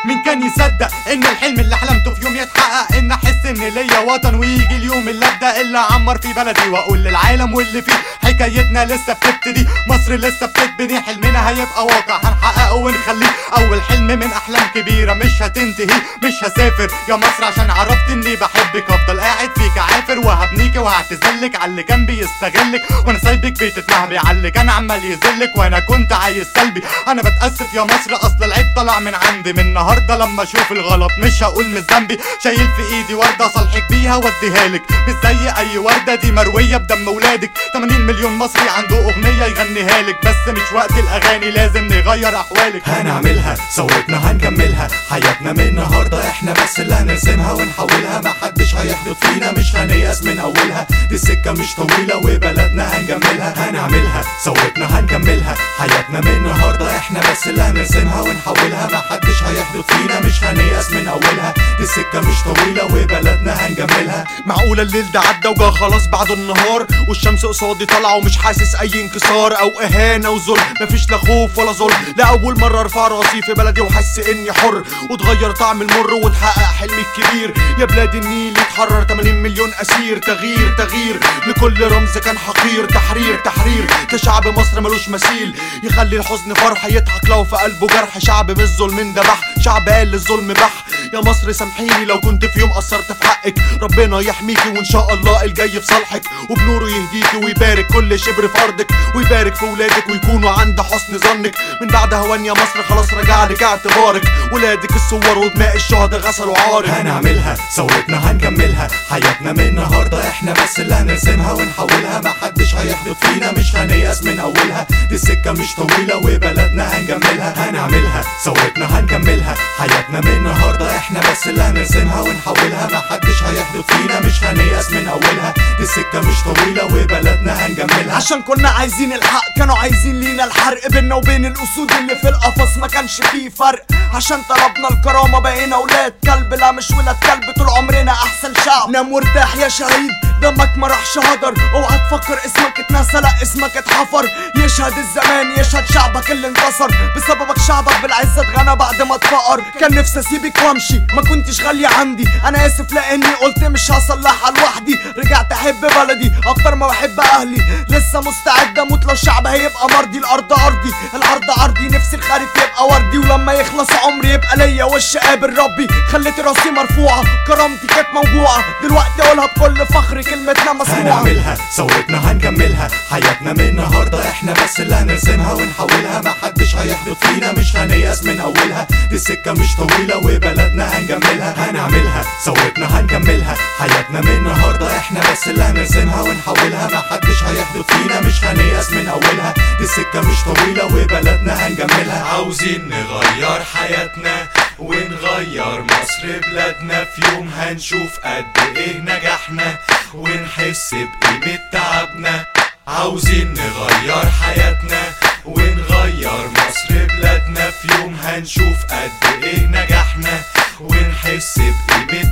مين كان يصدق ان الحلم اللي حلمته في يوم يتحقق ان احس ان ليا وطن ويجي اليوم اللي ابدا اللي اعمر في بلدي واقول للعالم واللي فيه حكايتنا لسه بتبتدي مصر لسه بتتبني حلمنا هيبقى واقع هنحققه ونخليه اول حلم من احلام كبيره مش هتنتهي مش هسافر يا مصر عشان عرفت اني بحبك افضل قاعد فيك عافر وهبنيكي وهعتذرلك على اللي كان بيستغلك وانا سايبك بتتمهري على اللي كان عمال يذلك وانا كنت عايز سلبي انا بتاسف يا مصر اصل العيب طلع من عندي من النهارده لما اشوف الغلط مش هقول مش ذنبي شايل في ايدي ورده صالحك بيها واديها لك مش زي اي ورده دي مرويه بدم ولادك 80 مليون مصري عنده اغنيه يغنيها لك بس مش وقت الاغاني لازم نغير احوالك هنعملها ثورتنا هنكملها حياتنا من النهارده احنا بس اللي هنرسمها ونحولها محدش هيحبط فينا مش هنيأس من اولها دي السكه مش طويله وبلدنا هنجملها هنعملها ثورتنا هنكملها حياتنا من النهارده احنا بس اللي هنرسمها ونحولها محدش هيحبط فينا مش هنيأس من اولها دي السكه مش طويله وبلدنا هنجملها معقولة الليل ده عدى وجا خلاص بعد النهار والشمس قصادي طالعة ومش حاسس أي انكسار أو إهانة وظلم مفيش لا خوف ولا ظلم لأول مرة أرفع راسي في بلدي وأحس إني حر وتغير طعم المر ونحقق حلمي الكبير يا بلاد النيل يتحرر 80 مليون أسير تغيير تغيير لكل رمز كان حقير تحرير تحرير ده شعب مصر ملوش مثيل يخلي الحزن فرح يضحك لو في قلبه جرح شعب مش ظلم دبح شعب قال للظلم بح يا مصر سامحيني لو كنت في يوم قصرت في حقك ربنا يحميكي وان شاء الله الجاي في صالحك وبنوره يهديكي ويبارك كل شبر في ارضك ويبارك في ولادك ويكونوا عند حسن ظنك من بعد هوان يا مصر خلاص رجع لك اعتبارك ولادك الصور ودماء الشهداء غسلوا عارك هنعملها ثورتنا هنكملها حياتنا من النهارده احنا بس اللي هنرسمها ونحولها محدش هيحبط فينا مش هنيأس من اولها دي السكه مش طويله وبلدنا هنجملها هنعملها ثورتنا هنكملها حياتنا من النهارده احنا بس اللي هنرسمها ونحولها محدش هيحبط فينا مش هنيأس من اولها دي السكه مش طويله وبلدنا هنجملها عشان كنا عايزين الحق كانوا عايزين لينا الحرق بينا وبين الاسود اللي في القفص ما كانش فيه فرق عشان طلبنا الكرامة بقينا ولاد كلب لا مش ولاد كلب طول عمرنا احسن شعب نام وارتاح يا شهيد دمك ما راحش هدر اوعى تفكر اسمك اتنسى لا اسمك اتحفر يشهد الزمان يشهد شعبك اللي انتصر بسببك شعبك بالعزة اتغنى بعد ما اتفقر كان نفسي اسيبك وامشي ما كنتش غالية عندي انا اسف لاني قلت مش هصلحها لوحدي رجعت احب بلدي اكتر ما بحب اهلي لسه مستعد اموت لو الشعب هيبقى مرضي الارض ارضي العرض عرضي نفسي الخريف يبقى وردي ولما يخلص عمري يبقى ليا وش قابل ربي خليت راسي مرفوعة كرامتي كانت موجوعة دلوقتي اقولها بكل فخر كلمتنا مسموعة هنعملها ثورتنا هنكملها حياتنا من النهارده احنا بس اللي هنرسمها ونحولها محدش هيحبط فينا مش هنيأس من اولها دي السكه مش طويله وبلدنا هنجملها هنعملها ثورتنا هنكملها حياتنا من النهارده احنا بس اللي هنرسمها ونحولها محدش هيحبط فينا مش هنيأس من اولها دي السكه مش طويله وبلدنا هنجملها عاوزين نغير حياتنا ونغير مصر بلادنا في يوم هنشوف قد ايه نجحنا ونحس بقيمة تعبنا عاوزين نغير حياتنا ونغير مصر بلادنا في يوم هنشوف قد ايه نجحنا ونحس بقيمة